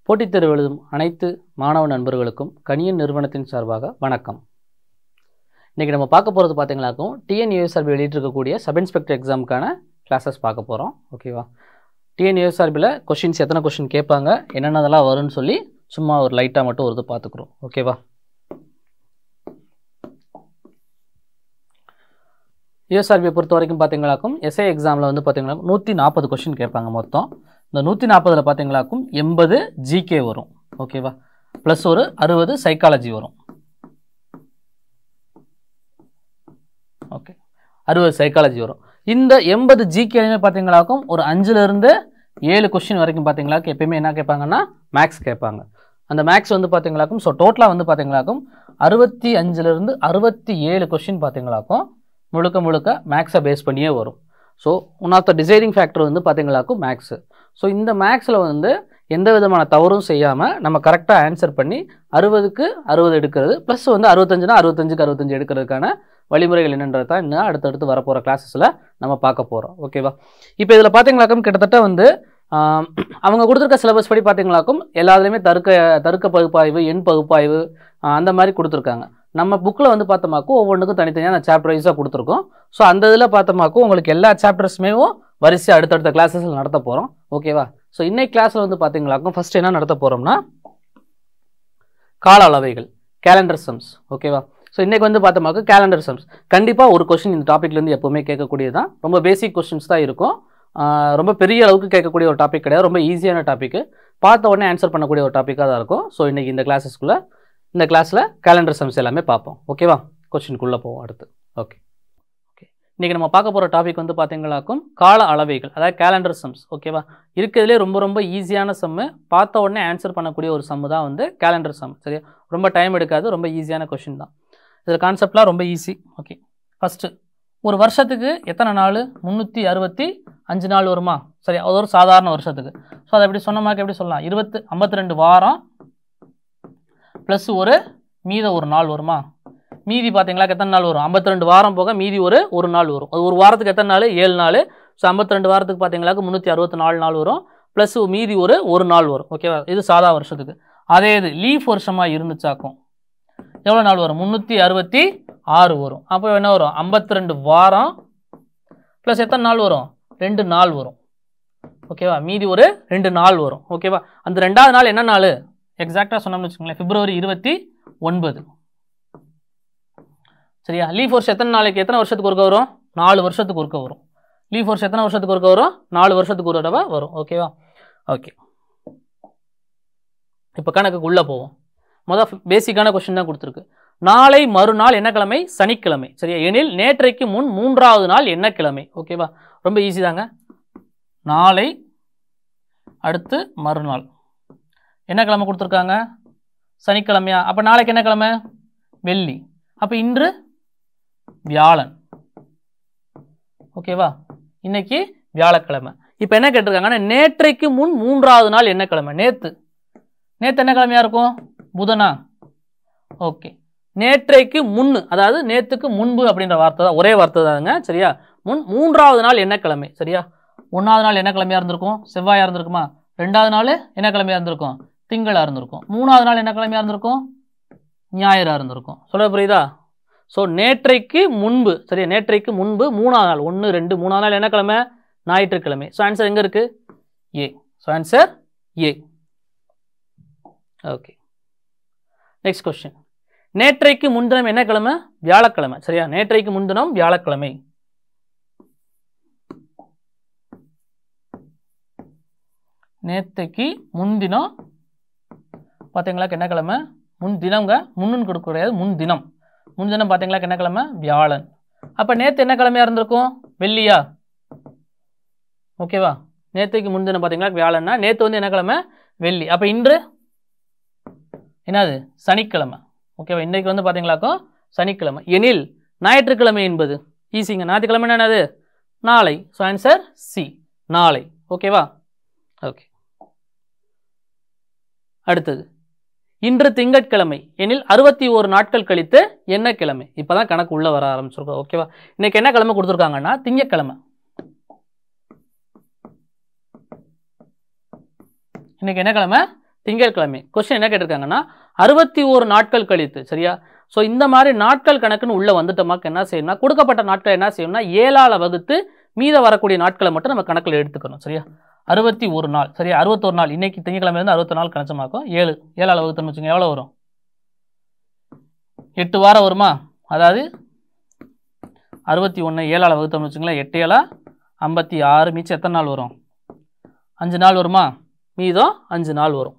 போட்டித் தேர்வு எழுதும் அனைத்து மாணவ நண்பர்களுக்கும் கணியன் நிறுவனத்தின் சார்பாக வணக்கம் இன்றைக்கி நம்ம பார்க்க போகிறது பார்த்தீங்களாக்கும் டிஎன்யூஎஸ்ஆர்பி வெளியிட்டிருக்கக்கூடிய சப் இன்ஸ்பெக்டர் எக்ஸாமுக்கான கிளாஸஸ் பார்க்க போகிறோம் ஓகேவா டிஎன்யூஎஸ்ஆர்பியில் கொஷின்ஸ் எத்தனை கொஷின் கேட்பாங்க என்னென்னதெல்லாம் வரும்னு சொல்லி சும்மா ஒரு லைட்டாக மட்டும் ஒரு இது பார்த்துக்குறோம் ஓகேவா யூஎஸ்ஆர்பியை பொறுத்த வரைக்கும் பார்த்தீங்களாக்கும் எஸ்ஐ எக்ஸாமில் வந்து பார்த்தீங்கன்னா நூற்றி நாற்பது கொஷின் கேட்பாங்க மொத்தம் இந்த நூற்றி நாற்பதில் பார்த்தீங்களாக்கும் எண்பது ஜிகே வரும் ஓகேவா ப்ளஸ் ஒரு அறுபது சைக்காலஜி வரும் ஓகே அறுபது சைக்காலஜி வரும் இந்த எண்பது ஜிகேலையுமே பார்த்தீங்களாக்கும் ஒரு அஞ்சுலேருந்து ஏழு கொஷின் வரைக்கும் பார்த்தீங்களாக்கும் எப்பயுமே என்ன கேட்பாங்கன்னா மேக்ஸ் கேட்பாங்க அந்த மேக்ஸ் வந்து பார்த்தீங்களாக்கும் ஸோ டோட்டலாக வந்து பார்த்தீங்களாக்கும் அறுபத்தி அஞ்சுலேருந்து அறுபத்தி ஏழு கொஷின் பார்த்தீங்களாக்கும் முழுக்க முழுக்க மேக்ஸை பேஸ் பண்ணியே வரும் so one of the deciding factor வந்து பார்த்தீங்களாக்கும் மேக்ஸு ஸோ இந்த மேக்ஸில் வந்து எந்த விதமான தவறும் செய்யாமல் நம்ம கரெக்டாக ஆன்சர் பண்ணி அறுபதுக்கு அறுபது எடுக்கிறது ப்ளஸ் வந்து அறுபத்தஞ்சுனா அறுபத்தஞ்சுக்கு அறுபத்தஞ்சு எடுக்கிறதுக்கான வழிமுறைகள் என்னன்றது தான் இன்னும் அடுத்தடுத்து வரப்போகிற கிளாஸஸில் நம்ம பார்க்க போகிறோம் ஓகேவா இப்போ இதில் பார்த்தீங்களாக்கும் கிட்டத்தட்ட வந்து ஆம், அவங்க கொடுத்துருக்க சிலபஸ் படி பார்த்தீங்களாக்கும் எல்லாத்துலேயுமே தருக்க தருக்க பகுப்பாய்வு எண் பகுப்பாய்வு ஆ, அந்த மாதிரி கொடுத்துருக்காங்க நம்ம புக்கில் வந்து பார்த்தோமாக்கும் ஒவ்வொன்றுக்கும் தனித்தனியாக நான் சாப்டர் வைஸாக கொடுத்துருக்கோம் ஸோ அந்த இதில் பார்த்தோமாக்கும் உங்களுக்கு எல்லா சாப்டர்ஸுமே வரிசை அடுத்தடுத்த கிளாஸஸில் நடத்த போகிறோம் ஓகேவா ஸோ இன்னைக்கு கிளாஸில் வந்து பார்த்தீங்களாக்கும் ஃபர்ஸ்ட் என்ன நடத்த போகிறோம்னா கால அளவைகள் கேலண்டர் சம்ஸ் ஓகேவா ஸோ இன்னைக்கு வந்து பார்த்தோமாக்கு கேலண்டர் சம்ஸ் கண்டிப்பாக ஒரு கொஷின் இந்த டாப்பிக்லேருந்து எப்போவுமே கேட்கக்கூடியது தான் ரொம்ப பேசிக் கொஷின்ஸ் தான் இருக்கும் ஆஹ் ரொம்ப பெரிய அளவுக்கு கேட்கக்கூடிய ஒரு டாபிக் கிடையாது ரொம்ப ஈஸியான டாப்பிக்கு பார்த்த உடனே ஆன்சர் பண்ணக்கூடிய ஒரு டாப்பிக்காக தான் இருக்கும் ஸோ இன்னைக்கு இந்த கிளாஸஸ்க்குள்ளே இந்த கிளாஸில் கேலண்டர் சம்ஸ் எல்லாமே பார்ப்போம் ஓகேவா கொஷினுக்குள்ளே போவோம் அடுத்து ஓகே ஓகே இன்றைக்கி நம்ம பார்க்க போகிற டாபிக் வந்து பார்த்தீங்களாக்கும் கால அளவைகள் அதாவது கேலண்டர் சம்ஸ் ஓகேவா இருக்கிறதுலே ரொம்ப ரொம்ப ஈஸியான சம்மு பார்த்த உடனே ஆன்சர் பண்ணக்கூடிய ஒரு சம்மு தான் வந்து கேலண்டர் சம் சரியா ரொம்ப டைம் எடுக்காது ரொம்ப ஈஸியான கொஷின் தான் இதில் கான்செப்ட்லாம் ரொம்ப ஈஸி ஓகே ஃபஸ்ட்டு ஒரு வருஷத்துக்கு எத்தனை நாள் முந்நூற்றி அறுபத்தி அஞ்சு நாள் வருமா சரி அது ஒரு சாதாரண வருஷத்துக்கு ஸோ அதை எப்படி சொன்ன மாதிரி எப்படி சொல்லலாம் இருபத்து ஐம்பத்தி ரெண்டு வாரம் ப்ளஸ் ஒரு மீத ஒரு நாள் வருமா மீதி பார்த்தீங்களா எத்தனை நாள் வரும் ஐம்பத்தி ரெண்டு வாரம் போக மீதி ஒரு ஒரு நாள் வரும் அது ஒரு வாரத்துக்கு எத்தனை நாள் ஏழு நாள் ஸோ ஐம்பத்தி ரெண்டு வாரத்துக்கு பார்த்தீங்களா முந்நூற்றி அறுபத்தி நாலு நாள் வரும் ப்ளஸ் மீதி ஒரு ஒரு நாள் வரும் ஓகேவா இது சாதா வருஷத்துக்கு அதே இது லீஃப் வருஷமாக இருந்துச்சாக்கும் எவ்வளோ நாள் வரும் முந்நூற்றி அறுபத்தி ஆறு வரும் அப்போ என்ன வரும் ஐம்பத்தி ரெண்டு வாரம் ப்ளஸ் எத்தனை நாள் வரும் ரெண்டு நாள் வரும் ஓகேவா மீதி ஒரு ரெண்டு நாள் வரும் ஓகேவா அந்த ரெண்டாவது நாள் என்ன நாள் எக்ஸாக்டாக சொன்னோம்னு வச்சுக்கோங்களேன் பிப்ரவரி இருபத்தி ஒன்பது சரியா லீஃப் வருஷம் எத்தனை நாளைக்கு எத்தனை வருஷத்துக்கு ஒருக்க வரும் நாலு வருஷத்துக்கு ஒருக்க வரும் லீஃப் வருஷம் எத்தனை வருஷத்துக்கு ஒருக்க வரும் நாலு வருஷத்துக்கு ஒரு தடவை வரும் ஓகேவா ஓகே இப்போ கணக்குக்கு உள்ளே போவோம் மொதல் பேசிக்கான கொஸ்டின் தான் கொடுத்துருக்கு நாளை மறுநாள் என்ன கிழமை சனிக்கிழமை சரியா எனில் நேற்றைக்கு முன் மூன்றாவது நாள் என்ன கிழமை ஓகேவா ரொம்ப ஈஸி தாங்க நாளை அடுத்து மறுநாள் என்ன கிழமை கொடுத்துருக்காங்க சனிக்கிழமையா அப்போ நாளைக்கு என்ன கிழமை வெள்ளி அப்போ இன்று வியாழன் ஓகேவா இன்னைக்கு வியாழக்கிழமை இப்போ என்ன கேட்டிருக்காங்கன்னா நேற்றைக்கு முன் மூன்றாவது நாள் என்ன கிழமை நேற்று நேற்று என்ன கிழமையா இருக்கும் புதனா ஓகே நேற்றைக்கு முன்னு அதாவது நேற்றுக்கு முன்பு அப்படின்ற வார்த்தை தான் ஒரே வார்த்தை தாங்க சரியா முன் மூன்றாவது நாள் என்ன கிழமை சரியா ஒன்றாவது நாள் என்ன கிழமையா இருந்திருக்கும் செவ்வாயா இருந்திருக்குமா ரெண்டாவது நாள் என்ன கிழமையா இருந்திருக்கும் திங்களா இருந்திருக்கும் மூணாவது நாள் என்ன கிழமையா இருந்திருக்கும் ஞாயிறா இருந்திருக்கும் சொல்ல புரியுதா ஸோ நேற்றைக்கு முன்பு சரியா நேற்றைக்கு முன்பு மூணாவது நாள் ஒன்று ரெண்டு மூணாவது நாள் என்ன கிழமை ஞாயிற்றுக்கிழமை ஸோ ஆன்சர் எங்கே இருக்கு A so answer A okay next question நேற்றைக்கு முன்தினம் என்ன கிழமை வியாழக்கிழமை சரியா நேற்றைக்கு முன்தினம் வியாழக்கிழமை நேற்றைக்கு முன்தினம் பார்த்தீங்களா என்ன கிழமை முன்தினம்ங்க முன்னுன்னு கொடுக்க கிடையாது முன்தினம் முன்தினம் பார்த்தீங்களா என்ன கிழமை வியாழன் அப்போ நேற்று என்ன கிழமையா இருந்திருக்கும் வெள்ளியா ஓகேவா நேற்றைக்கு முன்தினம் பார்த்தீங்களா வியாழன்னா நேற்று வந்து என்ன கிழமை வெள்ளி அப்போ இன்று என்னது சனிக்கிழமை ஓகேவா இன்றைக்கு வந்து பார்த்தீங்களாக்கும் சனிக்கிழமை எனில் ஞாயிற்றுக்கிழமை என்பது ஈஸிங்க ஞாயிற்றுக்கிழமை என்னது நாளை ஸோ ஆன்சர் சி நாளை ஓகேவா ஓகே அடுத்தது இன்று திங்கட்கிழமை எனில் அறுபத்தி ஓரு நாட்கள் கழித்து என்ன கிழமை இப்போ தான் கணக்கு உள்ளே வர ஆரம்பிச்சிருக்கோம் ஓகேவா இன்னைக்கு என்ன கிழமை கொடுத்துருக்காங்கன்னா திங்கட்கிழமை இன்னைக்கு என்ன கிழமை திங்கட்கிழமை கொஸ்டின் என்ன கேட்டிருக்காங்கன்னா அறுபத்தி ஒரு நாட்கள் கழித்து சரியா ஸோ இந்த மாதிரி நாட்கள் கணக்குன்னு உள்ளே வந்துட்டோமாக்கு என்ன செய்யணும்னா கொடுக்கப்பட்ட நாட்கள் என்ன செய்யணும்னா ஏழால வகுத்து மீத வரக்கூடிய நாட்களை மட்டும் நம்ம கணக்கில் எடுத்துக்கணும் சரியா அறுபத்தி ஒரு நாள் சரியா அறுபத்தொரு நாள் இன்னைக்கு திங்கக்கிழமை இருந்து அறுபத்தி நாள் கணிச்சமாக்கும் ஏழு ஏழால வகுத்துன்னு வச்சுங்க எவ்வளோ வரும் எட்டு வாரம் வருமா அதாவது அறுபத்தி ஒன்று ஏழால வகுத்தோம்னு வச்சுங்களேன் எட்டு ஏழா ஐம்பத்தி ஆறு மிச்சம் எத்தனை நாள் வரும் அஞ்சு நாள் வருமா மீதம் அஞ்சு நாள் வரும்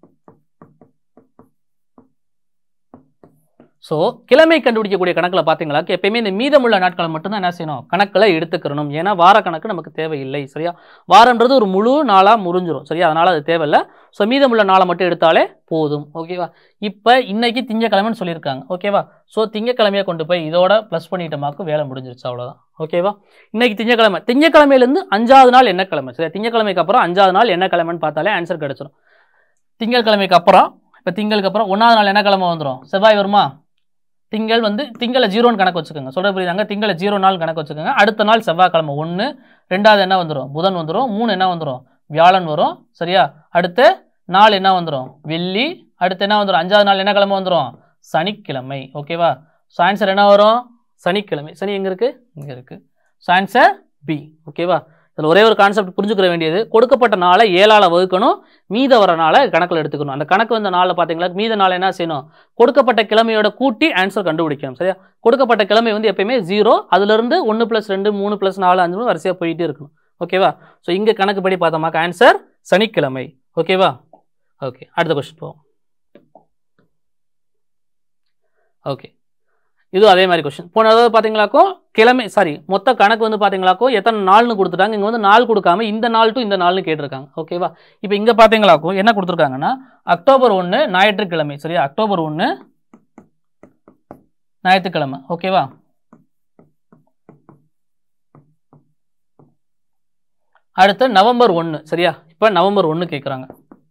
ஸோ கிழமை கண்டுபிடிக்கக்கூடிய கணக்கில் பார்த்தீங்களா எப்பயுமே இந்த மீதமுள்ள நாட்களை மட்டும்தான் என்ன செய்யணும் கணக்கில் எடுத்துக்கிறணும் ஏன்னா வார கணக்கு நமக்கு தேவையில்லை சரியா வாரன்றது ஒரு முழு நாளாக முறிஞ்சிரும் சரியா அதனால் அது தேவையில்லை ஸோ மீதமுள்ள நாளை மட்டும் எடுத்தாலே போதும் ஓகேவா இப்போ இன்னைக்கு திங்கக்கிழமைன்னு சொல்லியிருக்காங்க ஓகேவா ஸோ திங்கக்கிழமையை கொண்டு போய் இதோட ப்ளஸ் பண்ணிட்டோமாக்கு வேலை முடிஞ்சிருச்சு அவ்வளோதான் ஓகேவா இன்னைக்கு திங்கக்கிழமை திங்கக்கிழமையிலேருந்து அஞ்சாவது நாள் என்ன கிழமை சரியா திங்கக்கிழமைக்கு அப்புறம் அஞ்சாவது நாள் என்ன கிழமைன்னு பார்த்தாலே ஆன்சர் கிடைச்சிடும் திங்கட்கிழமைக்கு அப்புறம் இப்போ திங்களுக்கு அப்புறம் ஒன்றாவது நாள் என்ன கிழமை வந்துடும் செவ்வாய் வருமா திங்கள் வந்து திங்களை ஜீரோன்னு கணக்கு வச்சுக்கோங்க சொல்ற புரியுதாங்க திங்களை ஜீரோ நாள் கணக்கு வச்சுக்கோங்க அடுத்த நாள் செவ்வாய்க்கிழமை ஒன்று ரெண்டாவது என்ன வந்துடும் புதன் வந்துடும் மூணு என்ன வந்துடும் வியாழன் வரும் சரியா அடுத்து நாள் என்ன வந்துடும் வெள்ளி அடுத்து என்ன வந்துடும் அஞ்சாவது நாள் என்ன கிழமை வந்துடும் சனிக்கிழமை ஓகேவா ஸோ ஆன்சர் என்ன வரும் சனிக்கிழமை சனி எங்கே இருக்குது இங்கே இருக்குது ஸோ ஆன்சர் பி ஓகேவா இதில் ஒரே ஒரு கான்செப்ட் புரிஞ்சுக்கிற வேண்டியது கொடுக்கப்பட்ட நாளை ஏழால் வகுக்கணும் மீத வர நாளை கணக்கில் எடுத்துக்கணும் அந்த கணக்கு வந்த நாளில் பார்த்தீங்களா மீத நாளை என்ன செய்யணும் கொடுக்கப்பட்ட கிழமையோட கூட்டி ஆன்சர் கண்டுபிடிக்கணும் சரியா கொடுக்கப்பட்ட கிழமை வந்து எப்பயுமே ஜீரோ அதுலேருந்து ஒன்று ப்ளஸ் ரெண்டு மூணு ப்ளஸ் நாலு அஞ்சு வரிசையாக போயிட்டே இருக்கணும் ஓகேவா ஸோ இங்கே கணக்குப்படி பார்த்தோமாக்க ஆன்சர் சனிக்கிழமை ஓகேவா ஓகே அடுத்த கொஸ்டின் போவோம் ஓகே இது அதே மாதிரி கொஸ்டின் போன தடவை பார்த்தீங்களாக்கோ கிழமை சாரி மொத்த கணக்கு வந்து பார்த்தீங்களாக்கோ எத்தனை நாள்னு கொடுத்துட்டாங்க இங்கே வந்து நாள் கொடுக்காம இந்த நாள் டு இந்த நாள்னு கேட்டிருக்காங்க ஓகேவா இப்போ இங்கே பார்த்தீங்களாக்கோ என்ன கொடுத்துருக்காங்கன்னா அக்டோபர் ஒன்று ஞாயிற்றுக்கிழமை சரியா அக்டோபர் ஒன்று ஞாயிற்றுக்கிழமை ஓகேவா அடுத்து நவம்பர் ஒன்று சரியா இப்போ நவம்பர் ஒன்று கேட்குறாங்க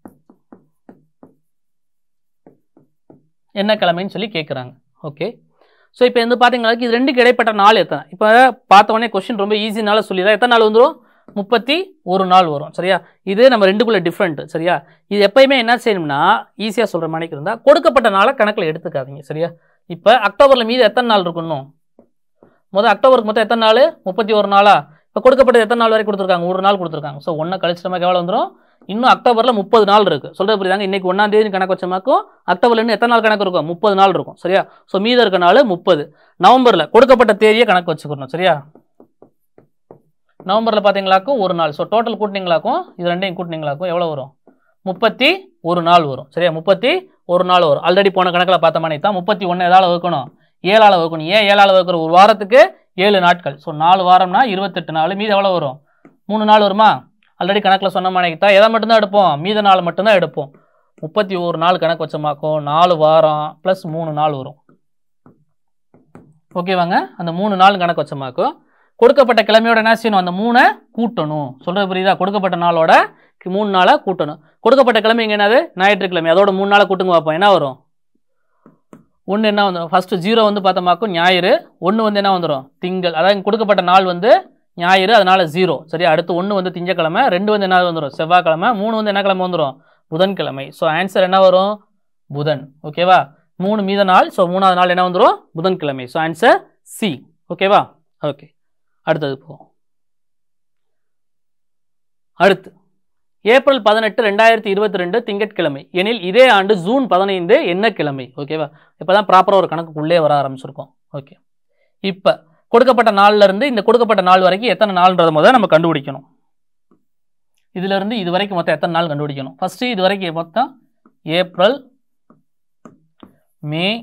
என்ன கிழமைன்னு சொல்லி கேட்குறாங்க ஓகே ஸோ இப்போ வந்து பார்த்தீங்கன்னா இது ரெண்டுக்கு இடைப்பட்ட நாள் எத்தனை இப்போ பார்த்த உடனே கொஸ்டின் ரொம்ப ஈஸினால சொல்லிடுறேன் எத்தனை நாள் வந்துடும் முப்பத்தி ஒரு நாள் வரும் சரியா இது நம்ம ரெண்டுக்குள்ள டிஃப்ரெண்ட் சரியா இது எப்பயுமே என்ன செய்யணும்னா ஈஸியாக சொல்கிற மாதிரி இருந்தால் கொடுக்கப்பட்ட நாளை கணக்கில் எடுத்துக்காதீங்க சரியா இப்போ அக்டோபரில் மீது எத்தனை நாள் இருக்கணும் முதல் அக்டோபருக்கு மொத்தம் எத்தனை நாள் முப்பத்தி ஒரு நாளா இப்போ கொடுக்கப்பட்டது எத்தனை நாள் வரை கொடுத்துருக்காங்க ஒரு நாள் கொடுத்துருக்காங்க ஸோ ஒன்றை கழிச்சிட்டமாக்கு எவ்வளோ வந்துடும் இன்னும் அக்டோபரில் முப்பது நாள் இருக்குது சொல்கிறது புரியுதாங்க இன்னைக்கு ஒன்றாம் தேதி கணக்கு வச்சமாக்கும் அக்டோபர்ல இன்னும் எத்தனை நாள் கணக்கு இருக்கும் முப்பது நாள் இருக்கும் சரியா ஸோ மீதம் இருக்க நாள் முப்பது நவம்பரில் கொடுக்கப்பட்ட தேதியை கணக்கு வச்சுக்கணும் சரியா நவம்பரில் பார்த்தீங்களாக்கும் ஒரு நாள் ஸோ டோட்டல் கூட்டினீங்களாக்கும் இது ரெண்டையும் கூட்டினீங்களாக்கும் எவ்வளோ வரும் முப்பத்தி ஒரு நாள் வரும் சரியா முப்பத்தி ஒரு நாள் வரும் ஆல்ரெடி போன கணக்கில் பார்த்த மாதிரி தான் முப்பத்தி ஒன்று எதால் வகுக்கணும் ஏழால் வகுக்கணும் ஏன் ஏழால் வகுக்கிற ஒரு வாரத்துக்கு ஏழு நாட்கள் ஸோ நாலு வாரம்னா இருபத்தெட்டு நாள் மீது எவ்வளோ வரும் மூணு நாள் வருமா ஆல்ரெடி கணக்கில் சொன்ன மாதிரி தான் எதை மட்டும்தான் எடுப்போம் மீத நாள் மட்டும்தான் எடுப்போம் முப்பத்தி ஒரு நாள் கணக்கு வச்சமாக்கும் நாலு வாரம் ப்ளஸ் மூணு நாள் வரும் ஓகேவாங்க அந்த மூணு நாள் கணக்கு வச்சமாக்கும் கொடுக்கப்பட்ட கிழமையோட என்ன செய்யணும் அந்த மூணை கூட்டணும் சொல்கிறது புரியுதா கொடுக்கப்பட்ட நாளோட மூணு நாளை கூட்டணும் கொடுக்கப்பட்ட கிழமை இங்கே என்னது ஞாயிற்றுக்கிழமை அதோட மூணு நாளை கூட்டுங்க பார்ப்போம் என்ன வரும் ஒன்று என்ன வந்துடும் ஃபஸ்ட்டு ஜீரோ வந்து பார்த்தோமாக்கும் ஞாயிறு ஒன்று வந்து என்ன வந்துடும் திங்கள் அதாவது இங்க கொடுக்கப்பட்ட நாள் வந்து ஞாயிறு அதனால ஜீரோ சரி அடுத்து ஒன்று வந்து திங்கக்கிழமை ரெண்டு வந்து என்ன வந்துடும் செவ்வாய்க்கிழமை மூணு வந்து என்ன கிழமை வந்துடும் புதன்கிழமை ஸோ ஆன்சர் என்ன வரும் புதன் ஓகேவா மூணு மீத நாள் ஸோ மூணாவது நாள் என்ன வந்துடும் புதன்கிழமை ஸோ ஆன்சர் சி ஓகேவா ஓகே அடுத்தது போ அடுத்து ஏப்ரல் பதினெட்டு ரெண்டாயிரத்தி இருபத்தி ரெண்டு திங்கட்கிழமை எனில் இதே ஆண்டு ஜூன் பதினைந்து என்ன கிழமை ஓகேவா இப்போ தான் ப்ராப்பராக ஒரு கணக்குக்குள்ளே வர ஆரம்பிச்சிருக்கோம் ஓகே இப்போ கொடுக்கப்பட்ட நாள்ல இருந்து இந்த கொடுக்கப்பட்ட நாள் வரைக்கும் எத்தனை நாள்ன்றத முதல்ல நம்ம கண்டுபிடிக்கணும் இதுல இருந்து இது வரைக்கும் மொத்தம் எத்தனை நாள் கண்டுபிடிக்கணும் ஃபர்ஸ்ட் இது வரைக்கும் மொத்தம் ஏப்ரல் மே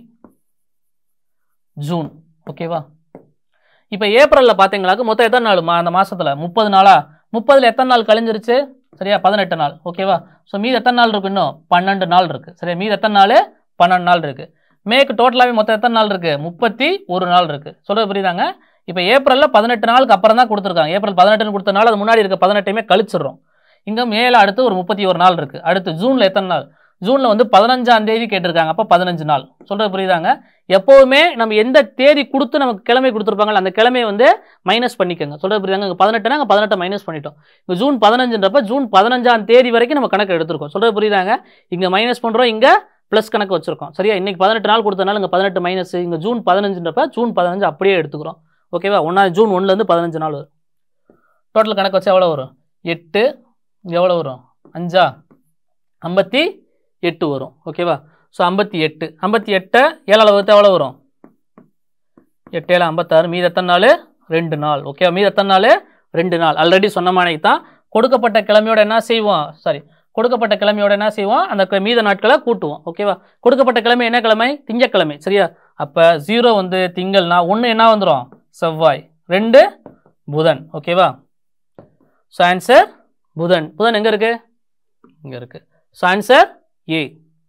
ஜூன் ஓகேவா இப்போ ஏப்ரலில் பார்த்தீங்களாக்கு மொத்தம் எத்தனை நாள் மா அந்த மாசத்துல முப்பது நாளா முப்பதுல எத்தனை நாள் கழிஞ்சிருச்சு சரியா பதினெட்டு நாள் ஓகேவா ஸோ மீது எத்தனை நாள் இருக்கு இன்னும் பன்னெண்டு நாள் இருக்கு சரியா மீது எத்தனை நாள் பன்னெண்டு நாள் இருக்கு மேக்கு டோட்டலாகவே மொத்தம் எத்தனை நாள் இருக்கு முப்பத்தி ஒரு நாள் இருக்கு சொல்றது புரியுதாங்க இப்போ ஏப்ரலில் பதினெட்டு நாளுக்கு அப்புறம் தான் கொடுத்துருக்காங்க ஏப்ரல் பதினெட்டுன்னு கொடுத்தனால அது முன்னாடி இருக்க பதினெட்டையுமே கழிச்சிடுறோம் இங்கே மேலே அடுத்து ஒரு முப்பத்தி ஒரு நாள் இருக்கு அடுத்து ஜூனில் எத்தனை நாள் ஜூனில் வந்து பதினஞ்சாம் தேதி கேட்டிருக்காங்க அப்போ பதினஞ்சு நாள் சொல்கிறது புரியுதாங்க எப்போவுமே நம்ம எந்த தேதி கொடுத்து நமக்கு கிழமை கொடுத்துருப்பாங்களோ அந்த கிழமையை வந்து மைனஸ் பண்ணிக்கோங்க சொல்கிறது புரியுதாங்க இங்கே பதினெட்டுனா இங்கே பதினெட்டை மைனஸ் பண்ணிட்டோம் இப்போ ஜூன் பதினஞ்சுன்றப்ப ஜூன் பதினஞ்சாம் தேதி வரைக்கும் நம்ம கணக்கு எடுத்திருக்கோம் சொல்கிறது புரியுதாங்க இங்கே மைனஸ் பண்ணுறோம் இங்கே ப்ளஸ் கணக்கு வச்சிருக்கோம் சரியா இன்னைக்கு பதினெட்டு நாள் கொடுத்தனால இங்கே பதினெட்டு மைனஸ் இங்கே ஜூன் பதினஞ்சுன்றப்ப ஜூன் பதினஞ்சு அப்படியே எடுத்துக்கிறோம் ஓகேவா ஒன்றா ஜூன் ஒன்றுலேருந்து பதினஞ்சு நாள் வரும் டோட்டல் கணக்கு வச்சா எவ்வளோ வரும் எட்டு இங்க எவ்வளோ வரும் அஞ்சா ஐம்பத்தி எட்டு வரும் ஓகேவா ஸோ ஐம்பத்தி எட்டு ஐம்பத்தி எட்டை ஏழால் வகுத்தா எவ்வளோ வரும் எட்டு ஏழு ஐம்பத்தாறு மீது எத்தனை நாள் ரெண்டு நாள் ஓகேவா மீது எத்தனை நாள் ரெண்டு நாள் ஆல்ரெடி சொன்ன மாதிரி தான் கொடுக்கப்பட்ட கிழமையோட என்ன செய்வோம் சாரி கொடுக்கப்பட்ட கிழமையோட என்ன செய்வோம் அந்த க- மீத நாட்களை கூட்டுவோம் ஓகேவா கொடுக்கப்பட்ட கிழமை என்ன கிழமை திங்கட்கிழமை சரியா அப்போ ஜீரோ வந்து திங்கள்னா ஒன்று என்ன வந்துடும் செவ்வாய் ரெண்டு புதன் ஓகேவா ஸோ ஆன்சர் புதன் புதன் எங்கே இருக்கு இங்கே இருக்கு so answer A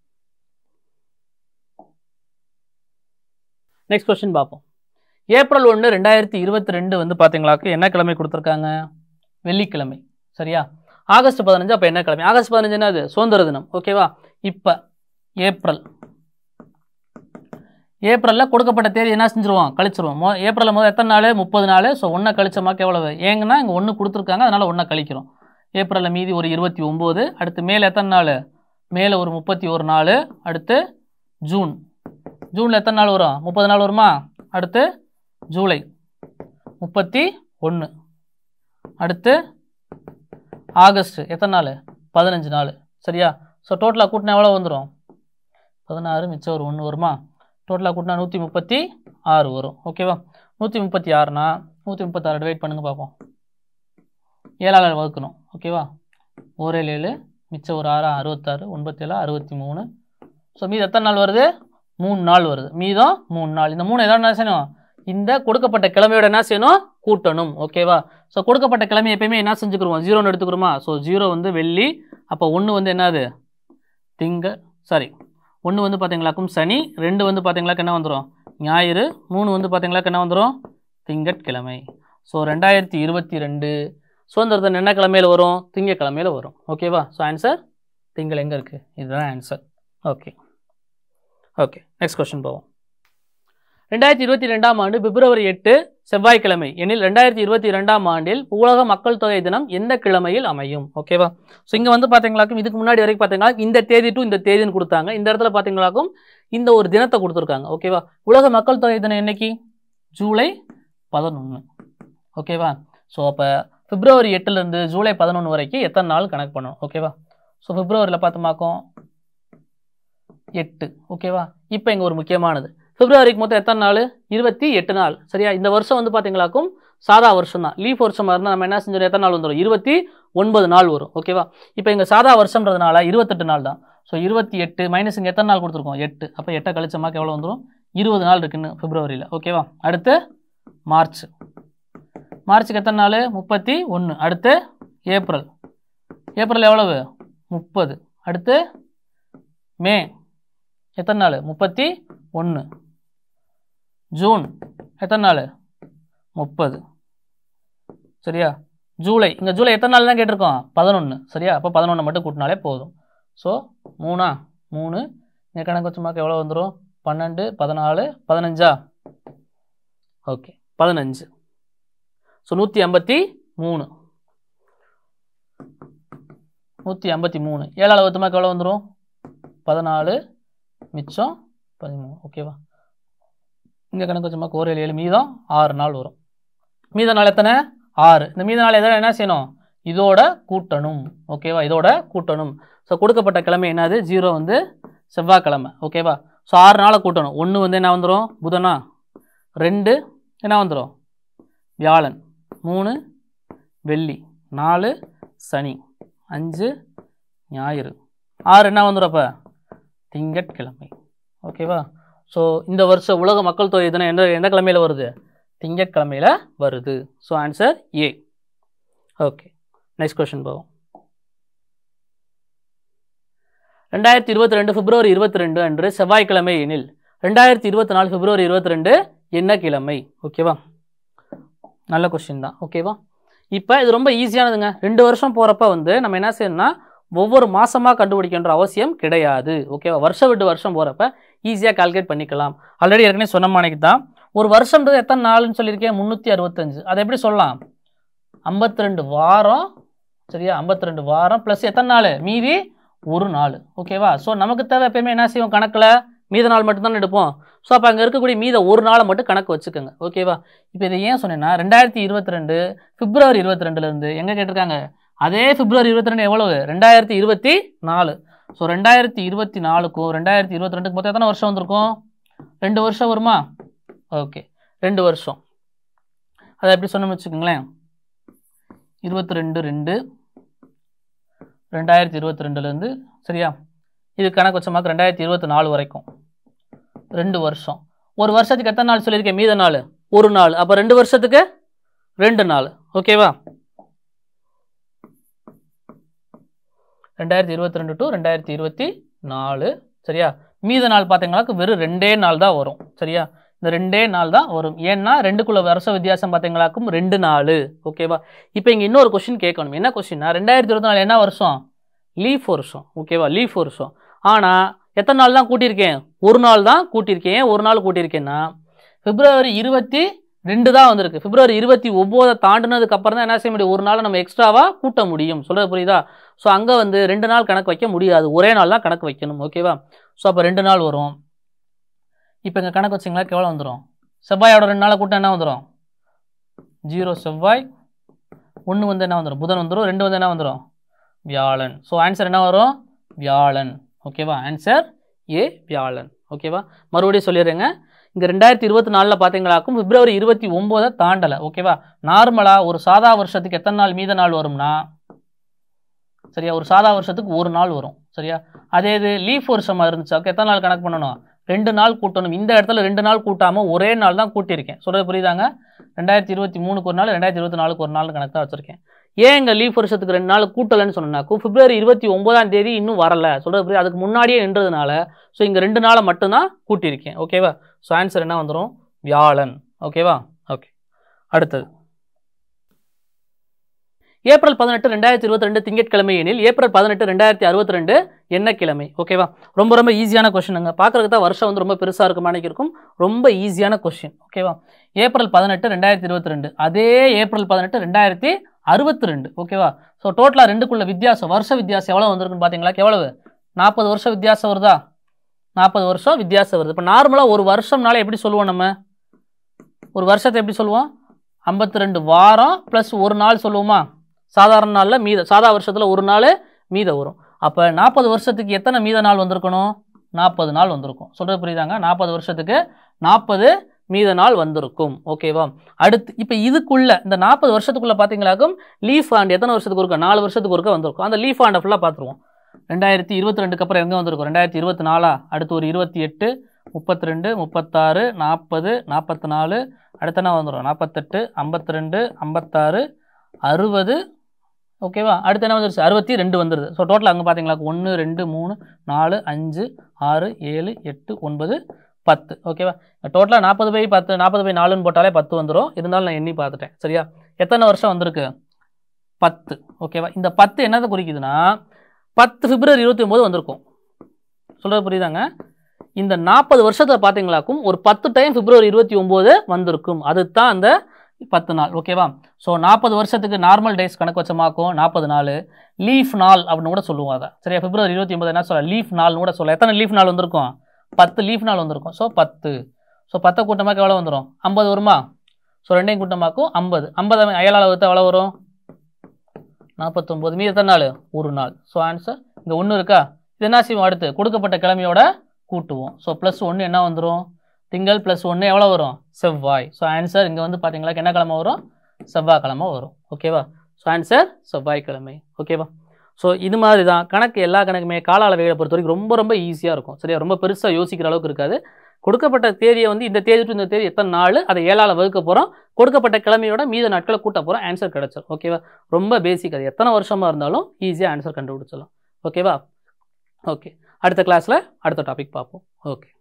next question பார்ப்போம் ஏப்ரல் ஒன்று ரெண்டாயிரத்தி இருபத்தி ரெண்டு வந்து பார்த்தீங்களாக்கு என்ன கிழமை கொடுத்துருக்காங்க வெள்ளிக்கிழமை சரியா ஆகஸ்ட் பதினஞ்சு அப்போ என்ன கிழமை ஆகஸ்ட் பதினஞ்சு என்னது சுதந்திர தினம் ஓகேவா இப்போ ஏப்ரல் ஏப்ரலில் கொடுக்கப்பட்ட தேதி என்ன செஞ்சுருவோம் கழிச்சிருவோம் மொ ஏப்ரலில் முதல் எத்தனை நாள் முப்பது நாள் ஸோ ஒன்றை கழிச்சமாக்கு எவ்வளவு ஏங்கன்னா இங்கே ஒன்று கொடுத்துருக்காங்க அதனால் ஒன்றை கழிக்கிறோம் ஏப்ரலில் மீதி ஒரு இருபத்தி ஒம்பது அடுத்து மேலே எத்தனை நாள் மேலே ஒரு முப்பத்தி ஒரு நாள் அடுத்து ஜூன் ஜூனில் எத்தனை நாள் வரும் முப்பது நாள் வருமா அடுத்து ஜூலை முப்பத்தி ஒன்று அடுத்து ஆகஸ்ட் எத்தனை நாள் பதினஞ்சு நாள் சரியா ஸோ டோட்டலாக கூட்டினா எவ்வளோ வந்துடும் பதினாறு மிச்சம் ஒரு ஒன்று வருமா டோட்டலாக கூட்டினா நூற்றி முப்பத்தி ஆறு வரும் ஓகேவா நூற்றி முப்பத்தி ஆறுனா நூற்றி முப்பத்தாறு டிவைட் பண்ணுங்க பார்ப்போம் ஏழால் வகுக்கணும் ஓகேவா ஒரு ஏழு மிச்சம் ஒரு ஆறு அறுபத்தாறு ஒன்பத்தேழு அறுபத்தி மூணு ஸோ மீது எத்தனை நாள் வருது மூணு நாள் வருது மீதம் மூணு நாள் இந்த மூணு எதாவது என்ன செய்யணும் இந்த கொடுக்கப்பட்ட கிழமையோட என்ன செய்யணும் கூட்டணும் ஓகேவா ஸோ கொடுக்கப்பட்ட கிழமை எப்பயுமே என்ன செஞ்சுக்கிறோம் ஜீரோன்னு எடுத்துக்கிறோமா ஸோ ஜீரோ வந்து வெள்ளி அப்போ ஒன்று வந்து என்னது திங்கள் சாரி ஒன்று வந்து பார்த்தீங்களாக்கும் சனி ரெண்டு வந்து பார்த்தீங்களாக்கு என்ன வந்துடும் ஞாயிறு மூணு வந்து பார்த்தீங்களாக்கு என்ன வந்துடும் திங்கட்கிழமை ஸோ ரெண்டாயிரத்தி இருபத்தி ரெண்டு சுதந்திர தினம் என்ன கிழமையில் வரும் திங்கக்கிழமையில் வரும் ஓகேவா ஸோ ஆன்சர் திங்கள் எங்கே இருக்குது இதுதான் answer okay okay next question போவோம் ரெண்டாயிரத்தி இருபத்தி ரெண்டாம் ஆண்டு பிப்ரவரி எட்டு செவ்வாய்க்கிழமை எனில் ரெண்டாயிரத்தி இருபத்தி ரெண்டாம் ஆண்டில் உலக மக்கள் தொகை தினம் எந்த கிழமையில் அமையும் ஓகேவா ஸோ இங்கே வந்து பார்த்தீங்களாக்கும் இதுக்கு முன்னாடி வரைக்கும் பார்த்தீங்கன்னா இந்த தேதி டு இந்த தேதின்னு கொடுத்தாங்க இந்த இடத்துல பார்த்தீங்களாக்கும் இந்த ஒரு தினத்தை கொடுத்துருக்காங்க ஓகேவா உலக மக்கள் தொகை தினம் என்னைக்கு ஜூலை பதினொன்று ஓகேவா ஸோ அப்போ பிப்ரவரி எட்டுலேருந்து ஜூலை பதினொன்று வரைக்கும் எத்தனை நாள் கணக்கு பண்ணணும் ஓகேவா ஸோ பிப்ரவரியில் பார்த்தோமாக்கும் எட்டு ஓகேவா இப்போ இங்கே ஒரு முக்கியமானது பிப்ரவரிக்கு மொத்தம் எத்தனை நாள் இருபத்தி எட்டு நாள் சரியா இந்த வருஷம் வந்து பார்த்தீங்களாக்கும் சாதா வருஷம் தான் லீஃப் வருஷமாக இருந்தால் நம்ம என்ன செஞ்சோம் எத்தனை நாள் வந்துடும் இருபத்தி ஒன்பது நாள் வரும் ஓகேவா இப்போ இங்கே சாதா வருஷம்ன்றதுனால இருபத்தெட்டு நாள் தான் ஸோ இருபத்தி எட்டு மைனஸ் இங்கே எத்தனை நாள் கொடுத்துருக்கோம் எட்டு அப்போ எட்டை கழிச்சமாக்கு எவ்வளோ வந்துடும் இருபது நாள் இருக்குன்னு பிப்ரவரியில் ஓகேவா அடுத்து மார்ச் மார்ச்சுக்கு எத்தனை நாள் முப்பத்தி ஒன்று அடுத்து ஏப்ரல் ஏப்ரல் எவ்வளவு முப்பது அடுத்து மே எத்தனை நாள் முப்பத்தி ஒன்று ஜூன் எத்தனை நாள் முப்பது சரியா ஜூலை இங்கே ஜூலை எத்தனை நாள் தான் கேட்டிருக்கோம் பதினொன்று சரியா அப்போ பதினொன்று மட்டும் கூட்டினாலே போதும் ஸோ மூணா மூணு இங்கே கணக்கு வச்சமாக்க எவ்வளோ வந்துடும் பன்னெண்டு பதினாலு பதினஞ்சா ஓகே பதினஞ்சு ஸோ நூற்றி ஐம்பத்தி மூணு நூற்றி ஐம்பத்தி மூணு ஏழாவது பத்துமாக்கு எவ்வளோ வந்துடும் பதினாலு மிச்சம் பதிமூணு ஓகேவா இங்கே கணக்கு வச்சோமா ஒரு ஏழு ஏழு மீதம் ஆறு நாள் வரும் மீத நாள் எத்தனை ஆறு இந்த மீத நாள் எதாவது என்ன செய்யணும் இதோட கூட்டணும் ஓகேவா இதோட கூட்டணும் ஸோ கொடுக்கப்பட்ட கிழமை என்னது ஜீரோ வந்து செவ்வாய்க்கிழமை ஓகேவா ஸோ ஆறு நாளை கூட்டணும் ஒன்று வந்து என்ன வந்துடும் புதனா ரெண்டு என்ன வந்துடும் வியாழன் மூணு வெள்ளி நாலு சனி அஞ்சு ஞாயிறு ஆறு என்ன வந்துடும் அப்போ திங்கட்கிழமை ஓகேவா ஸோ இந்த வருஷம் உலக மக்கள் தொகை தினம் எந்த எந்த கிழமையில் வருது திங்கட்கிழமையில் வருது so answer A okay next question போவோம் ரெண்டாயிரத்தி இருபத்தி ரெண்டு பிப்ரவரி இருபத்தி ரெண்டு அன்று செவ்வாய்க்கிழமை எனில் ரெண்டாயிரத்தி இருபத்தி நாலு பிப்ரவரி இருபத்தி ரெண்டு என்ன கிழமை ஓகேவா நல்ல கொஸ்டின் தான் ஓகேவா இப்போ இது ரொம்ப ஈஸியானதுங்க ரெண்டு வருஷம் போகிறப்ப வந்து நம்ம என்ன செய்யணும்னா ஒவ்வொரு மாசமா கண்டுபிடிக்கின்ற அவசியம் கிடையாது ஓகேவா வருஷம் விட்டு வருஷம் போகிறப்ப ஈஸியாக கால்குலேட் பண்ணிக்கலாம் ஆல்ரெடி ஏற்கனவே சொன்ன மாணிக்கு தான் ஒரு வருஷம்ன்றது எத்தனை நாள்னு சொல்லியிருக்கேன் முந்நூற்றி அறுபத்தஞ்சு அதை எப்படி சொல்லலாம் ஐம்பத்தி ரெண்டு வாரம் சரியா ஐம்பத்தி ரெண்டு வாரம் ப்ளஸ் எத்தனை நாள் மீதி ஒரு நாள் ஓகேவா ஸோ நமக்கு தேவை எப்பயுமே என்ன செய்வோம் கணக்கில் மீத நாள் மட்டும்தான் எடுப்போம் ஸோ அப்போ அங்கே இருக்கக்கூடிய மீத ஒரு நாளை மட்டும் கணக்கு வச்சுக்கோங்க ஓகேவா இப்போ இதை ஏன் சொன்னேன்னா ரெண்டாயிரத்தி இருபத்தி ரெண்டு பிப்ரவரி இருபத்தி ரெண்டுலேருந்து எங்கே கேட்டிருக்காங்க அதே பிப்ரவரி இருபத்தி ரெண்டு எவ்வளவு ரெண்டாயிரத்தி இருபத்தி நாலு ஸோ ரெண்டாயிரத்தி இருபத்தி நாலுக்கும் ரெண்டாயிரத்தி இருபத்தி ரெண்டுக்கு மொத்தம் எத்தனை வருஷம் வந்திருக்கும் ரெண்டு வருஷம் வருமா ஓகே ரெண்டு வருஷம் அதை எப்படி சொன்னோம்னு வச்சுக்கோங்களேன் இருபத்தி ரெண்டு ரெண்டு ரெண்டாயிரத்தி இருபத்தி ரெண்டுலேருந்து சரியா இது கணக்கு வச்சமாக்கு ரெண்டாயிரத்தி இருபத்தி நாலு வரைக்கும் ரெண்டு வருஷம் ஒரு வருஷத்துக்கு எத்தனை நாள் சொல்லியிருக்கேன் மீத நாள் ஒரு நாள் அப்போ ரெண்டு வருஷத்துக்கு ரெண்டு நாள் ஓகேவா ரெண்டாயிரத்தி இருபத்தி ரெண்டு டு ரெண்டாயிரத்தி இருபத்தி நாலு சரியா மீத நாள் பார்த்தீங்கன்னாக்க வெறும் ரெண்டே நாள் தான் வரும் சரியா இந்த ரெண்டே நாள் தான் வரும் ஏன்னா ரெண்டுக்குள்ள வருஷ வித்தியாசம் பார்த்தீங்களாக்கும் ரெண்டு நாள் ஓகேவா இப்போ இங்கே இன்னொரு கொஸ்டின் கேட்கணும் என்ன கொஸ்டின்னா ரெண்டாயிரத்தி இருபத்தி நாலு என்ன வருஷம் லீஃப் வருஷம் ஓகேவா லீஃப் வருஷம் ஆனால் எத்தனை நாள் தான் கூட்டியிருக்கேன் ஒரு நாள் தான் கூட்டியிருக்கேன் ஏன் ஒரு நாள் கூட்டியிருக்கேன்னா பிப்ரவரி இருபத்தி ரெண்டு தான் வந்திருக்கு பிப்ரவரி இருபத்தி ஒம்போதை தாண்டினதுக்கு அப்புறம் தான் என்ன செய்ய முடியும் ஒரு நாள் நம்ம எக்ஸ்ட்ராவாக கூட்ட முடியும் சொல்கிறது புரியுதா ஸோ அங்கே வந்து ரெண்டு நாள் கணக்கு வைக்க முடியாது ஒரே நாள் தான் கணக்கு வைக்கணும் ஓகேவா ஸோ அப்போ ரெண்டு நாள் வரும் இப்போ இங்கே கணக்கு வச்சிங்களா எவ்வளோ வந்துடும் செவ்வாயோட ரெண்டு நாளை கூட்டம் என்ன வந்துடும் ஜீரோ செவ்வாய் ஒன்று வந்து என்ன வந்துடும் புதன் வந்துடும் ரெண்டு வந்து என்ன வந்துடும் வியாழன் ஸோ ஆன்சர் என்ன வரும் வியாழன் ஓகேவா ஆன்சர் ஏ வியாழன் ஓகேவா மறுபடியும் சொல்லிடுறேங்க இங்கே ரெண்டாயிரத்தி இருபத்தி நாலில் பார்த்தீங்களாக்கும் பிப்ரவரி இருபத்தி ஒம்போதை தாண்டலை ஓகேவா நார்மலாக ஒரு சாதா வருஷத்துக்கு எத்தனை நாள் மீத நாள் வரும்னா சரியா ஒரு சாதா வருஷத்துக்கு ஒரு நாள் வரும் சரியா அதே இது லீஃப் வருஷமாக இருந்துச்சாக்க எத்தனை நாள் கணக்கு பண்ணணும் ரெண்டு நாள் கூட்டணும் இந்த இடத்துல ரெண்டு நாள் கூட்டாமல் ஒரே நாள் தான் கூட்டியிருக்கேன் சொல்கிறது புரியுதாங்க ரெண்டாயிரத்தி இருபத்தி மூணுக்கு ஒரு நாள் ரெண்டாயிரத்தி இருபத்தி நாலுக்கு ஒரு நாள் கணக்கு தான் வச்சுருக்கேன் ஏன் இங்கே லீஃப் வருஷத்துக்கு ரெண்டு நாள் கூட்டலைன்னு சொன்னாக்கும் பிப்ரவரி இருபத்தி ஒன்பதாம் தேதி இன்னும் வரல சொல்கிறது புரியுது அதுக்கு முன்னாடியே நின்றதுனால ஸோ இங்கே ரெண்டு நாளை மட்டும்தான் கூட்டியிருக்கேன் ஓகேவா ஸோ ஆன்சர் என்ன வந்துடும் வியாழன் ஓகேவா ஓகே அடுத்தது ஏப்ரல் பதினெட்டு ரெண்டாயிரத்தி இருபத்தி ரெண்டு திங்கட்கிழமை எனில் ஏப்ரல் பதினெட்டு ரெண்டாயிரத்தி அறுபத்தி ரெண்டு என்ன கிழமை ஓகேவா ரொம்ப ரொம்ப ஈஸியான கொஷினுங்க பார்க்குறதுக்கு தான் வருஷம் வந்து ரொம்ப பெருசாக இருக்கும் மாதிரி இருக்கும் ரொம்ப ஈஸியான கொஷின் ஓகேவா ஏப்ரல் பதினெட்டு ரெண்டாயிரத்தி இருபத்தி ரெண்டு அதே ஏப்ரல் பதினெட்டு ரெண்டாயிரத்தி அறுபத்தி ரெண்டு ஓகேவா ஸோ டோட்டலாக ரெண்டுக்குள்ள வித்தியாசம் வருஷ வித்தியாசம் எவ்வளோ வந்திருக்குன்னு பார்த்தீங்களா எவ்வளவு நாற்பது வருஷம் வித்தியாசம் வருதா நாற்பது வருஷம் வித்தியாசம் வருது இப்போ நார்மலாக ஒரு வருஷம்னால எப்படி சொல்லுவோம் நம்ம ஒரு வருஷத்தை எப்படி சொல்லுவோம் ஐம்பத்தி ரெண்டு வாரம் ப்ளஸ் ஒரு நாள் சொல்லுவோமா சாதாரண நாளில் மீத சாதா வருஷத்தில் ஒரு நாள் மீத வரும் அப்போ நாற்பது வருஷத்துக்கு எத்தனை மீத நாள் வந்திருக்கணும் நாற்பது நாள் வந்திருக்கும் சொல்கிறது புரியுதாங்க நாற்பது வருஷத்துக்கு நாற்பது மீத நாள் வந்திருக்கும் ஓகேவா அடுத்து இப்போ இதுக்குள்ள இந்த நாற்பது வருஷத்துக்குள்ள பார்த்தீங்களாக்கும் லீஃப் ஆண்ட் எத்தனை வருஷத்துக்கு ஒருக்கா நாலு வருஷத்துக்கு ஒருக்கா வந்திருக்கும் அந்த லீஃப் ஆண்டை ஃபுல்லாக பார்த்துருவோம் ரெண்டாயிரத்தி இருபத்தி ரெண்டுக்கு அப்புறம் எங்கே வந்திருக்கும் ரெண்டாயிரத்தி இருபத்தி நாலா அடுத்து ஒரு இருபத்தி எட்டு முப்பத்தி ரெண்டு முப்பத்தாறு நாற்பது நாற்பத்தி நாலு அடுத்து என்ன வந்துடும் நாற்பத்தெட்டு ஐம்பத்தி ரெண்டு ஐம்பத்தாறு அறுபது ஓகேவா அடுத்து என்ன வந்துருச்சு அறுபத்தி ரெண்டு வந்துடுது ஸோ டோட்டல் அங்கே பார்த்தீங்களா ஒன்று ரெண்டு மூணு நாலு அஞ்சு ஆறு ஏழு எட்டு ஒன்பது பத்து ஓகேவா டோட்டலாக நாற்பது பை பத்து நாற்பது பை நாலுன்னு போட்டாலே பத்து வந்துடும் இருந்தாலும் நான் எண்ணி பார்த்துட்டேன் சரியா எத்தனை வருஷம் வந்திருக்கு பத்து ஓகேவா இந்த பத்து என்னதை குறிக்குதுன்னா பத்து பிப்ரவரி இருபத்தி ஒம்பது வந்திருக்கும் சொல்கிறது புரியுதாங்க இந்த நாற்பது வருஷத்தில் பார்த்தீங்களாக்கும் ஒரு பத்து டைம் பிப்ரவரி இருபத்தி ஒம்பது வந்திருக்கும் அதுதான் அந்த பத்து நாள் ஓகேவா ஸோ நாற்பது வருஷத்துக்கு நார்மல் டேஸ் கணக்கு வச்சமாக்கும் நாற்பது நாள் லீஃப் நாள் அப்படின்னு கூட சொல்லுவோம் அதை சரியா பிப்ரவரி இருபத்தி ஒன்பது என்ன சொல்ல லீஃப் நாள்னு கூட சொல்ல எத்தனை லீஃப் நாள் வந்திருக்கும் பத்து லீஃப் நாள் வந்திருக்கும் ஸோ பத்து ஸோ பத்தை கூட்டமாக்க எவ்வளோ வந்துடும் ஐம்பது வருமா ஸோ ரெண்டையும் கூட்டமாக்கும் ஐம்பது ஐம்பது அயலால் வகுத்து எவ்வளோ வரும் நாற்பத்தொம்போது மீதி எத்தனை நாள் ஒரு நாள் ஸோ ஆன்சர் இங்கே ஒன்று இருக்கா இது என்ன செய்வோம் அடுத்து கொடுக்கப்பட்ட கிழமையோட கூட்டுவோம் ஸோ ப்ளஸ் ஒன்று என்ன வந்துடும் திங்கள் ப்ளஸ் ஒன்று எவ்வளோ வரும் செவ்வாய் ஸோ ஆன்சர் இங்கே வந்து பார்த்தீங்களா என்ன கிழமை வரும் செவ்வாய்க்கிழமை வரும் ஓகேவா ஸோ ஆன்சர் செவ்வாய்க்கிழமை ஓகேவா ஸோ இது மாதிரி தான் கணக்கு எல்லா கணக்குமே கால அளவைகளை பொறுத்த வரைக்கும் ரொம்ப ரொம்ப ஈஸியாக இருக்கும் சரியா ரொம்ப பெருசாக யோசிக்கிற அளவுக்கு இருக்காது கொடுக்கப்பட்ட தேதியை வந்து இந்த தேதி டு இந்த தேதி எத்தனை நாள் அதை ஏழால் வகுக்க போகிறோம் கொடுக்கப்பட்ட கிழமையோட மீத நாட்களை கூட்ட போகிறோம் ஆன்சர் கிடச்சிடும் ஓகேவா ரொம்ப பேசிக் அது எத்தனை வருஷமாக இருந்தாலும் ஈஸியாக ஆன்சர் கண்டுபிடிச்சிடலாம் ஓகேவா ஓகே அடுத்த கிளாஸில் அடுத்த டாபிக் பார்ப்போம் ஓகே